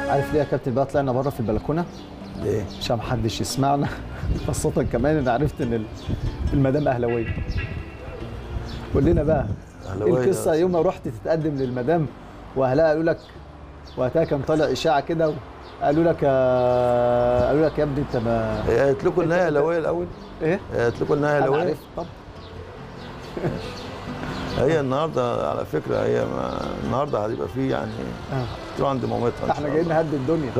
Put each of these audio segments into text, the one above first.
عارف ليه يا كابتن بقى طلعنا بره في البلكونه ليه؟ عشان محدش يسمعنا خاصة كمان انا عرفت ان ال- المدام اهلاويه قول لنا بقى ايه أهلاوية القصه بس. يوم ما رحت تتقدم للمدام واهلها قالوا لك وقتها كان طالع اشاعه كده قالوا لك يا- قالوا لك يا ابني انت ما هي قالت لكم انها اهلاويه الاول؟ ايه هي قالت لكم انها انا اهلاويه؟ عرفت طب هي النهارده على فكره هي ما النهارده هتبقى في يعني آه. تروح عند مامتها إن احنا شاء جايين الله. نهدي الدنيا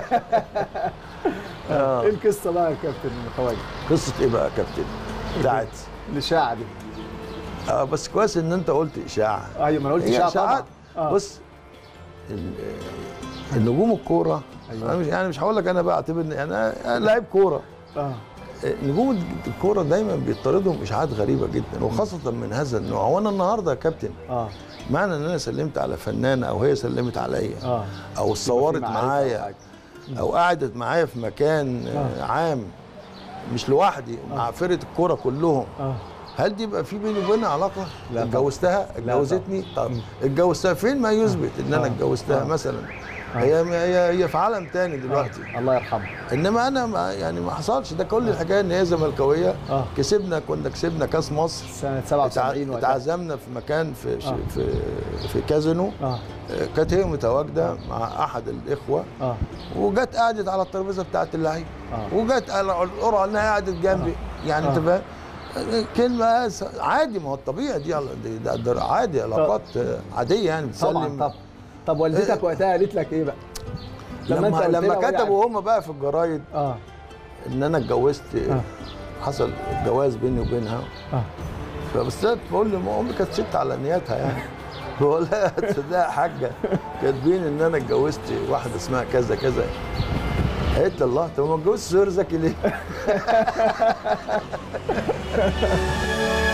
آه. ايه القصه بقى يا كابتن خواجه قصه ايه بقى يا كابتن؟ بتاعت الاشاعه دي اه بس كويس ان انت قلت اشاعه ايوه ما انا قلت هي اشاعه اشاعات طبعا آه. بص ال- النجوم الكوره أيوة. انا مش يعني مش هقول لك انا بقى اعتبر إني انا أنا لعيب كوره اه نجوم الكوره دايما بيطاردهم اشاعات غريبه جدا وخاصه من هذا النوع وانا النهارده يا كابتن اه معنى ان انا سلمت على فنانه او هي سلمت عليا اه او اتصورت معرفة أو معايا حاجة. او قعدت معايا في مكان آه. عام مش لوحدي مع فرقه الكوره كلهم اه هل دي يبقى في بيني وبينها علاقه؟ لا اتجوزتها؟ لا اتجوزتني؟ طبعا. طب اتجوزتها فين ما يثبت ان انا آه. اتجوزتها آه. مثلا هي هي هي في عالم تاني دلوقتي الله يرحمه انما انا ما يعني ما حصلش ده كل الحكايه ان هي زملكاويه آه. كسبنا كنا كسبنا كاس مصر سنه 77 اتع- وقتها اتعزمنا في مكان في آه. في في كازينو اه آه، كانت هي متواجده مع احد الاخوه اه وجت قعدت على الترابيزه بتاعت اللعيب آه. وجت قال- القرعه انها قعدت جنبي يعني انت آه. فاهم كلمه س- عادي ما هو الطبيعي دي دي- ده ده عادي علاقات آه، عاديه يعني طبعا بتسلم طبعا طب والدتك إيه. وقتها قالت لك ايه بقى؟ لما أنت قلت لما لها وهي كتبوا هم بقى في الجرايد اه ان انا اتجوزت آه. حصل جواز بيني وبينها اه فبس بقول لي ما امي كانت ست على نياتها يعني بقول لها تصدقي يا حاجه كاتبين ان انا اتجوزت واحده اسمها كذا كذا قالت لي الله طب ما اتجوزت سهير زكي ليه؟